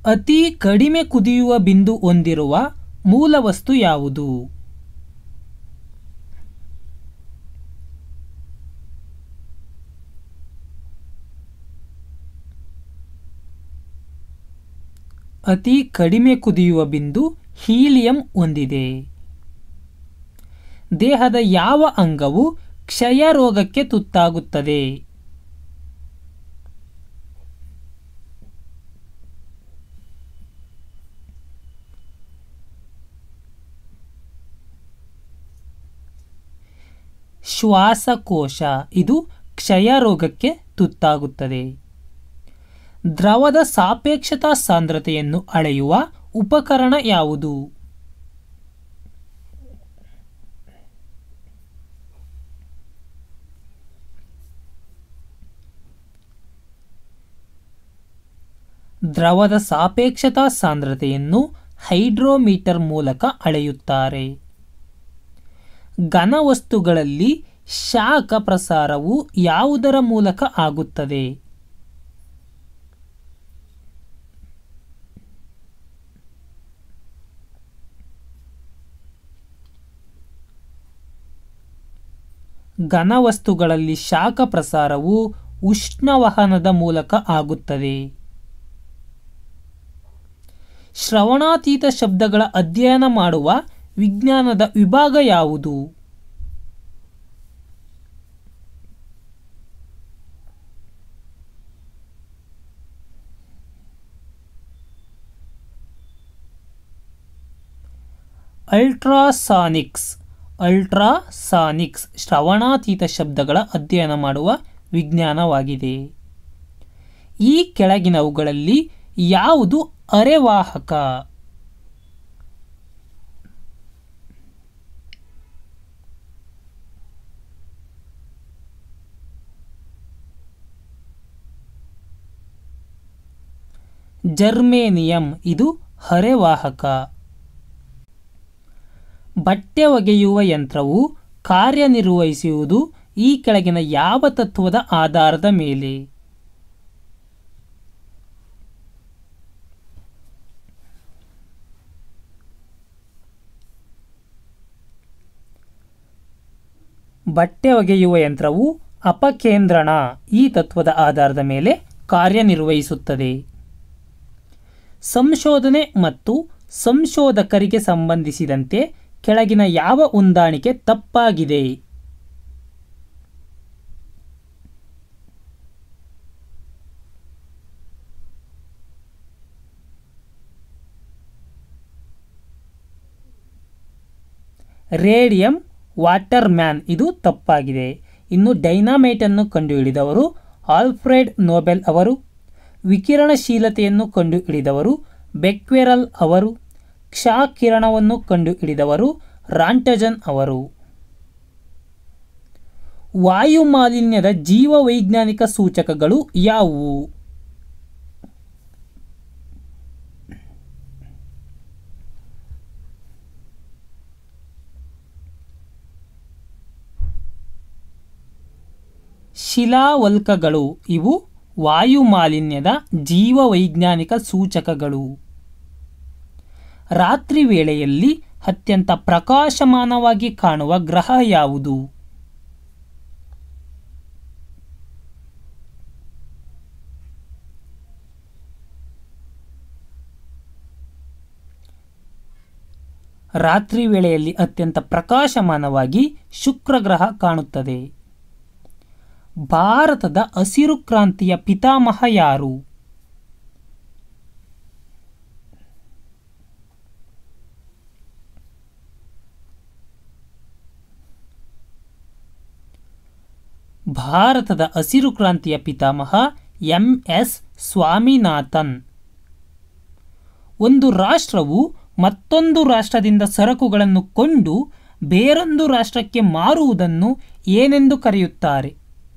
ಅತಿ ಕಡಿಮೆ ಕುದಿಯುವ ಬಿಂದು ಹೊಂದಿರುವ ಮೂಲ ವಸ್ತು ಯಾವುದು ಅತಿ ಕಡಿಮೆ ಕುದಿಯುವ ಬಿಂದು ಹೀಲಿಯಂ ಹೊಂದಿದೆ ದೇಹದ ಯಾವ ಅಂಗವು ಕ್ಷಯ ರೋಗಕ್ಕೆ ತುತ್ತಾಗುತ್ತದೆ ಶ್ವಾಸಕೋಶ ಇದು ಕ್ಷಯ ರೋಗಕ್ಕೆ ತುತ್ತಾಗುತ್ತದೆ ದ್ರವದ ಸಾಪೇಕ್ಷತಾ ಸಾಂದ್ರತೆಯನ್ನು ಅಳೆಯುವ ಉಪಕರಣ ಯಾವುದು ದ್ರವದ ಸಾಪೇಕ್ಷತಾ ಸಾಂದ್ರತೆಯನ್ನು ಹೈಡ್ರೋಮೀಟರ್ ಮೂಲಕ ಅಳೆಯುತ್ತಾರೆ ಘನವಸ್ತುಗಳಲ್ಲಿ ಶಾಖ ಪ್ರಸಾರವು ಯಾವುದರ ಮೂಲಕ ಆಗುತ್ತದೆ ಘನವಸ್ತುಗಳಲ್ಲಿ ಶಾಖ ಪ್ರಸಾರವು ಉಷ್ಣವಹನದ ಮೂಲಕ ಆಗುತ್ತದೆ ಶ್ರವಣಾತೀತ ಶಬ್ದಗಳ ಅಧ್ಯಯನ ಮಾಡುವ ವಿಜ್ಞಾನದ ವಿಭಾಗ ಯಾವುದು ಅಲ್ಟ್ರಾಸಾನಿಕ್ಸ್ ಅಲ್ಟ್ರಾಸಾನಿಕ್ಸ್ ಶ್ರವಣಾತೀತ ಶಬ್ದಗಳ ಅಧ್ಯಯನ ಮಾಡುವ ವಿಜ್ಞಾನವಾಗಿದೆ ಈ ಕೆಳಗಿನವುಗಳಲ್ಲಿ ಯಾವುದು ಅರೆವಾಹಕ ಜರ್ಮೇನಿಯಂ ಇದು ಅರೆವಾಹಕ ಬಟ್ಟೆ ಒಗೆಯುವ ಯಂತ್ರವು ಕಾರ್ಯನಿರ್ವಹಿಸುವುದು ಈ ಕೆಳಗಿನ ಯಾವ ತತ್ವದ ಆಧಾರದ ಮೇಲೆ ಬಟ್ಟೆ ಒಗೆಯುವ ಯಂತ್ರವು ಅಪಕೇಂದ್ರಣ ಈ ತತ್ವದ ಆಧಾರದ ಮೇಲೆ ಕಾರ್ಯನಿರ್ವಹಿಸುತ್ತದೆ ಸಂಶೋಧನೆ ಮತ್ತು ಸಂಶೋಧಕರಿಗೆ ಸಂಬಂಧಿಸಿದಂತೆ ಕೆಳಗಿನ ಯಾವ ಹೊಂದಾಣಿಕೆ ತಪ್ಪಾಗಿದೆ ರೇಡಿಯಂ ವಾಟರ್ ಮ್ಯಾನ್ ಇದು ತಪ್ಪಾಗಿದೆ ಇನ್ನು ಡೈನಾಮೈಟ್ ಅನ್ನು ಕಂಡುಹಿಡಿದವರು ಆಲ್ಫ್ರೆಡ್ ನೋಬೆಲ್ ಅವರು ವಿಕಿರಣಶೀಲತೆಯನ್ನು ಕಂಡುಹಿಡಿದವರು ಬೆಕ್ವೆರಲ್ ಅವರು ಕ್ಷಕಿರಣವನ್ನು ಕಂಡುಹಿಡಿದವರು ರಾಂಟಜನ್ ಅವರು ವಾಯು ಮಾಲಿನ್ಯದ ಜೀವವೈಜ್ಞಾನಿಕ ಸೂಚಕಗಳು ಯಾವುವು ಶಿಲಾವಲ್ಕಗಳು ಇವು ವಾಯು ಮಾಲಿನ್ಯದ ಜೀವವೈಜ್ಞಾನಿಕ ಸೂಚಕಗಳು ರಾತ್ರಿ ವೇಳೆಯಲ್ಲಿ ಅತ್ಯಂತ ಪ್ರಕಾಶಮಾನವಾಗಿ ಕಾಣುವ ಗ್ರಹ ಯಾವುದು ರಾತ್ರಿ ವೇಳೆಯಲ್ಲಿ ಅತ್ಯಂತ ಪ್ರಕಾಶಮಾನವಾಗಿ ಶುಕ್ರ ಗ್ರಹ ಕಾಣುತ್ತದೆ ಭಾರತದ ಹಸಿರು ಕ್ರಾಂತಿಯ ಪಿತಾಮಹ ಯಾರು ಭಾರತದ ಹಸಿರು ಕ್ರಾಂತಿಯ ಪಿತಾಮಹ ಎಂ ಎಸ್ ಸ್ವಾಮಿನಾಥನ್ ಒಂದು ರಾಷ್ಟ್ರವು ಮತ್ತೊಂದು ರಾಷ್ಟ್ರದಿಂದ ಸರಕುಗಳನ್ನು ಕೊಂಡು ಬೇರೊಂದು ರಾಷ್ಟ್ರಕ್ಕೆ ಮಾರುವುದನ್ನು ಏನೆಂದು ಕರೆಯುತ್ತಾರೆ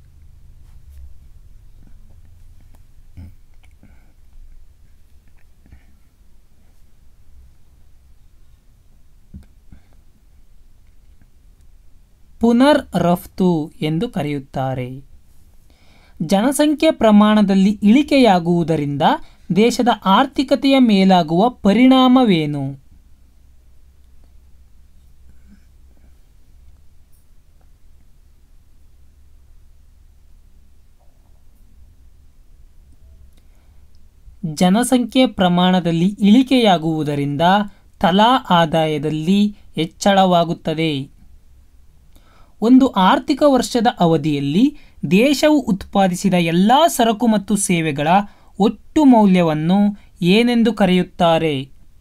ಪುನರ್ ರಫ್ತು ಎಂದು ಕರೆಯುತ್ತಾರೆ ಜನಸಂಖ್ಯೆ ಪ್ರಮಾಣದಲ್ಲಿ ಇಳಿಕೆಯಾಗುವುದರಿಂದ ದೇಶದ ಆರ್ಥಿಕತೆಯ ಮೇಲಾಗುವ ಪರಿಣಾಮವೇನು ಜನಸಂಖ್ಯೆ ಪ್ರಮಾಣದಲ್ಲಿ ಇಳಿಕೆಯಾಗುವುದರಿಂದ ತಲಾ ಆದಾಯದಲ್ಲಿ ಹೆಚ್ಚಳವಾಗುತ್ತದೆ ಒಂದು ಆರ್ಥಿಕ ವರ್ಷದ ಅವಧಿಯಲ್ಲಿ ದೇಶವು ಉತ್ಪಾದಿಸಿದ ಎಲ್ಲ ಸರಕು ಮತ್ತು ಸೇವೆಗಳ ಒಟ್ಟು ಮೌಲ್ಯವನ್ನು ಏನೆಂದು ಕರೆಯುತ್ತಾರೆ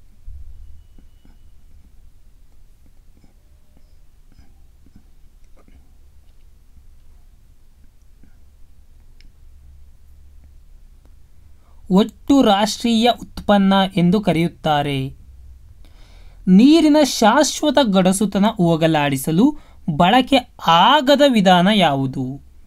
ಒಟ್ಟು ರಾಷ್ಟ್ರೀಯ ಉತ್ಪನ್ನ ಎಂದು ಕರೆಯುತ್ತಾರೆ ನೀರಿನ ಶಾಶ್ವತ ಗಡಸುತನ ಹೋಗಲಾಡಿಸಲು ಬಳಕೆ ಆಗದ ವಿಧಾನ ಯಾವುದು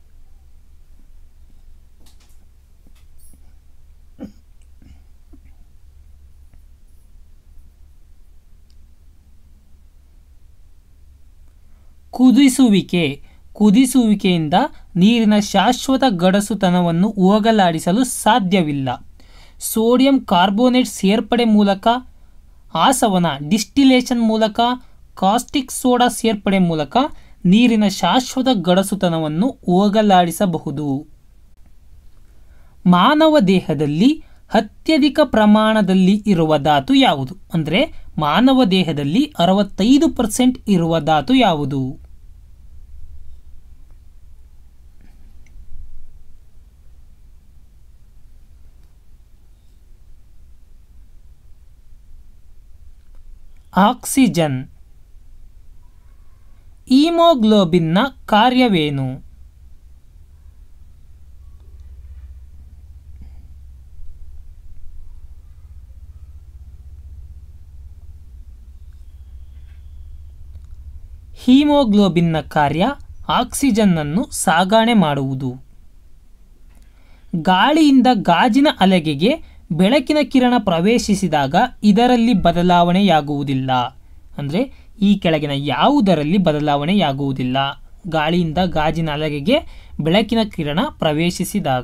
ಕುದಿಸುವಿಕೆ ಕುದಿಸುವಿಕೆಯಿಂದ ನೀರಿನ ಶಾಶ್ವತ ಗಡಸುತನವನ್ನು ಹೋಗಲಾಡಿಸಲು ಸಾಧ್ಯವಿಲ್ಲ ಸೋಡಿಯಂ ಕಾರ್ಬೋನೇಟ್ ಸೇರ್ಪಡೆ ಮೂಲಕ ಆಸವನ ಡಿಸ್ಟಿಲೇಷನ್ ಮೂಲಕ ಕಾಸ್ಟಿಕ್ ಸೋಡಾ ಸೇರ್ಪಡೆ ಮೂಲಕ ನೀರಿನ ಶಾಶ್ವತ ಗಡಸುತನವನ್ನು ಹೋಗಲಾಡಿಸಬಹುದು ಮಾನವ ದೇಹದಲ್ಲಿ ಅತ್ಯಧಿಕ ಪ್ರಮಾಣದಲ್ಲಿ ಇರುವ ಧಾತು ಯಾವುದು ಅಂದರೆ ಮಾನವ ದೇಹದಲ್ಲಿ ಅರವತ್ತೈದು ಪರ್ಸೆಂಟ್ ಇರುವ ಧಾತು ಯಾವುದು ಆಕ್ಸಿಜನ್ ಈಮೋಗ್ಲೋಬಿನ್ನ ಕಾರ್ಯವೇನು ಹೀಮೋಗ್ಲೋಬಿನ್ನ ಕಾರ್ಯ ಆಕ್ಸಿಜನ್ನನ್ನು ಸಾಗಣೆ ಮಾಡುವುದು ಗಾಳಿಯಿಂದ ಗಾಜಿನ ಅಲೆಗೆಗೆ ಬೆಳಕಿನ ಕಿರಣ ಪ್ರವೇಶಿಸಿದಾಗ ಇದರಲ್ಲಿ ಬದಲಾವಣೆಯಾಗುವುದಿಲ್ಲ ಅಂದರೆ ಈ ಕೆಳಗಿನ ಯಾವುದರಲ್ಲಿ ಬದಲಾವಣೆಯಾಗುವುದಿಲ್ಲ ಗಾಳಿಯಿಂದ ಗಾಜಿನ ಅಲಗೆಗೆ ಬೆಳಕಿನ ಕಿರಣ ಪ್ರವೇಶಿಸಿದಾಗ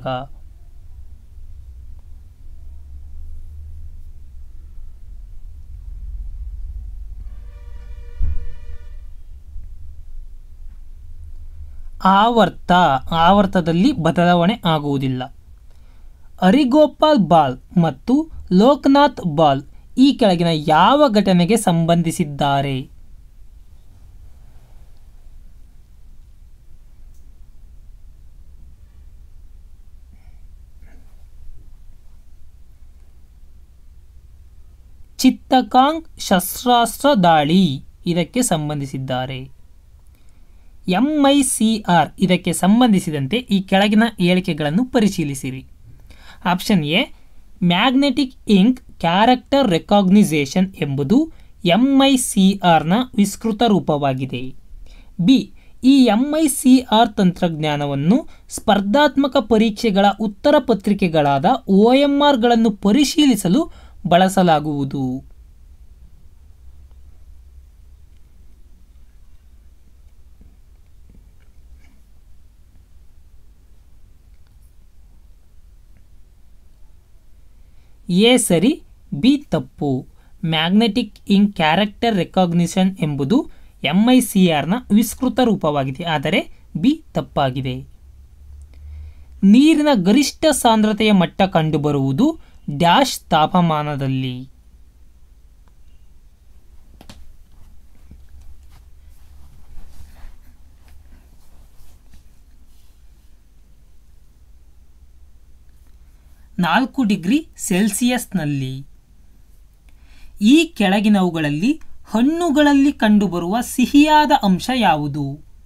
ಆವರ್ತ ಆವರ್ತದಲ್ಲಿ ಬದಲಾವಣೆ ಆಗುವುದಿಲ್ಲ ಅರಿಗೋಪಾಲ್ ಬಾಲ್ ಮತ್ತು ಲೋಕನಾಥ್ ಬಾಲ್ ಈ ಕೆಳಗಿನ ಯಾವ ಘಟನೆಗೆ ಸಂಬಂಧಿಸಿದ್ದಾರೆ ಚಿತ್ತಕಾಂಗ್ ಶಸ್ತ್ರಾಸ್ತ್ರ ದಾಳಿ ಇದಕ್ಕೆ ಸಂಬಂಧಿಸಿದ್ದಾರೆ ಎಂಐಸಿಆರ್ ಇದಕ್ಕೆ ಸಂಬಂಧಿಸಿದಂತೆ ಈ ಕೆಳಗಿನ ಹೇಳಿಕೆಗಳನ್ನು ಪರಿಶೀಲಿಸಿರಿ option A magnetic ink character recognition ಎಂಬುದು ಎಂಐಸಿಆರ್ನ ವಿಸ್ತೃತ ರೂಪವಾಗಿದೆ ಬಿ ಈ ಎಂಐಸಿಆರ್ ತಂತ್ರಜ್ಞಾನವನ್ನು ಸ್ಪರ್ಧಾತ್ಮಕ ಪರೀಕ್ಷೆಗಳ ಉತ್ತರ ಪತ್ರಿಕೆಗಳಾದ ಒಎಂಆರ್ಗಳನ್ನು ಪರಿಶೀಲಿಸಲು ಬಳಸಲಾಗುವುದು ಎ ಸರಿ ಬಿ ತಪ್ಪು ಮ್ಯಾಗ್ನೆಟಿಕ್ ಇಂಕ್ ಕ್ಯಾರೆಕ್ಟರ್ ರೆಕಾಗ್ನಿಷನ್ ಎಂಬುದು ಎಂಐಸಿಆರ್ನ ವಿಸ್ತೃತ ರೂಪವಾಗಿದೆ ಆದರೆ ಬಿ ತಪ್ಪಾಗಿದೆ ನೀರಿನ ಗರಿಷ್ಠ ಸಾಂದ್ರತೆಯ ಮಟ್ಟ ಕಂಡುಬರುವುದು ಡ್ಯಾಶ್ ತಾಪಮಾನದಲ್ಲಿ ನಾಲ್ಕು ಡಿಗ್ರಿ ಸೆಲ್ಸಿಯಸ್ನಲ್ಲಿ ಈ ಕೆಳಗಿನವುಗಳಲ್ಲಿ ಹಣ್ಣುಗಳಲ್ಲಿ ಕಂಡುಬರುವ ಸಿಹಿಯಾದ ಅಂಶ ಯಾವುದು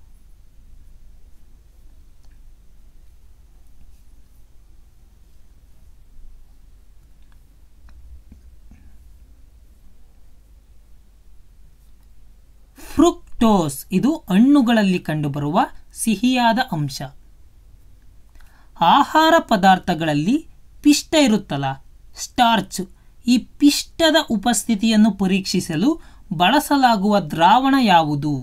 ಫ್ರುಕ್ಟೋಸ್ ಇದು ಹಣ್ಣುಗಳಲ್ಲಿ ಕಂಡುಬರುವ ಸಿಹಿಯಾದ ಅಂಶ ಆಹಾರ ಪದಾರ್ಥಗಳಲ್ಲಿ ಪಿಷ್ಟ ಇರುತ್ತಲ್ಲ ಸ್ಟಾರ್ಚ್ ಈ ಪಿಷ್ಟದ ಉಪಸ್ಥಿತಿಯನ್ನು ಪರೀಕ್ಷಿಸಲು ಬಳಸಲಾಗುವ ದ್ರಾವಣ ಯಾವುದು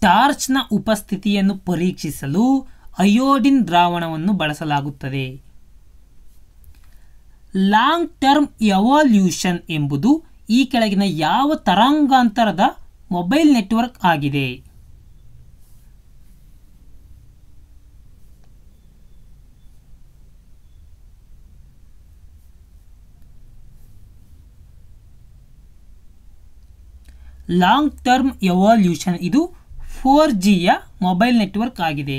ಟಾರ್ಚ್ನ ಉಪಸ್ಥಿತಿಯನ್ನು ಪರೀಕ್ಷಿಸಲು ಅಯೋಡಿನ್ ದ್ರಾವಣವನ್ನು ಬಳಸಲಾಗುತ್ತದೆ ಲಾಂಗ್ ಟರ್ಮ್ ಎವಾಲ್ಯೂಷನ್ ಎಂಬುದು ಈ ಕೆಳಗಿನ ಯಾವ ತರಂಗಾಂತರದ ಮೊಬೈಲ್ ನೆಟ್ವರ್ಕ್ ಆಗಿದೆ ಲಾಂಗ್ ಟರ್ಮ್ ಎವಾಲ್ಯೂಷನ್ ಇದು ಫೋರ್ ಜಿಯ ಮೊಬೈಲ್ ನೆಟ್ವರ್ಕ್ ಆಗಿದೆ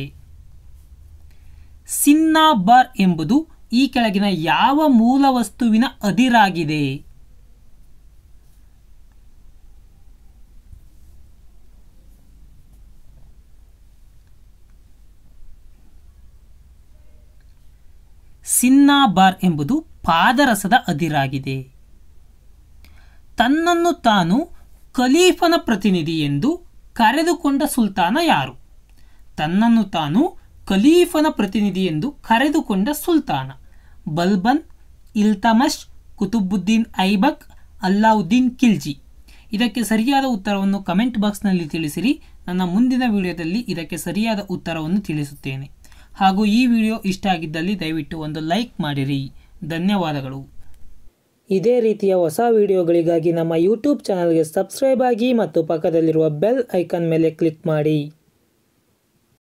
ಸಿನ್ನಾಬಾರ್ ಎಂಬುದು ಈ ಕೆಳಗಿನ ಯಾವ ಮೂಲ ವಸ್ತುವಿನ ಅದಿರಾಗಿದೆ ಸಿನ್ನಾಬಾರ್ ಎಂಬುದು ಪಾದರಸದ ಅದಿರಾಗಿದೆ ತನ್ನನ್ನು ತಾನು ಖಲೀಫನ ಪ್ರತಿನಿಧಿ ಎಂದು ಕರೆದುಕೊಂಡ ಸುಲ್ತಾನ ಯಾರು ತನ್ನನ್ನು ತಾನು ಖಲೀಫನ ಪ್ರತಿನಿಧಿ ಎಂದು ಕರೆದುಕೊಂಡ ಸುಲ್ತಾನ ಬಲ್ಬನ್ ಇಲ್ತಮಶ್ ಕುತುಬುದ್ದೀನ್ ಐಬಕ್ ಅಲ್ಲಾವುದ್ದೀನ್ ಖಿಲ್ಜಿ ಇದಕ್ಕೆ ಸರಿಯಾದ ಉತ್ತರವನ್ನು ಕಮೆಂಟ್ ಬಾಕ್ಸ್ನಲ್ಲಿ ತಿಳಿಸಿರಿ ನನ್ನ ಮುಂದಿನ ವಿಡಿಯೋದಲ್ಲಿ ಇದಕ್ಕೆ ಸರಿಯಾದ ಉತ್ತರವನ್ನು ತಿಳಿಸುತ್ತೇನೆ ಹಾಗೂ ಈ ವಿಡಿಯೋ ಇಷ್ಟ ಆಗಿದ್ದಲ್ಲಿ ದಯವಿಟ್ಟು ಒಂದು ಲೈಕ್ ಮಾಡಿರಿ ಧನ್ಯವಾದಗಳು ಇದೇ ರೀತಿಯ ಹೊಸ ವಿಡಿಯೋಗಳಿಗಾಗಿ ನಮ್ಮ ಯೂಟ್ಯೂಬ್ ಚಾನಲ್ಗೆ ಸಬ್ಸ್ಕ್ರೈಬ್ ಆಗಿ ಮತ್ತು ಪಕ್ಕದಲ್ಲಿರುವ ಬೆಲ್ ಐಕಾನ್ ಮೇಲೆ ಕ್ಲಿಕ್ ಮಾಡಿ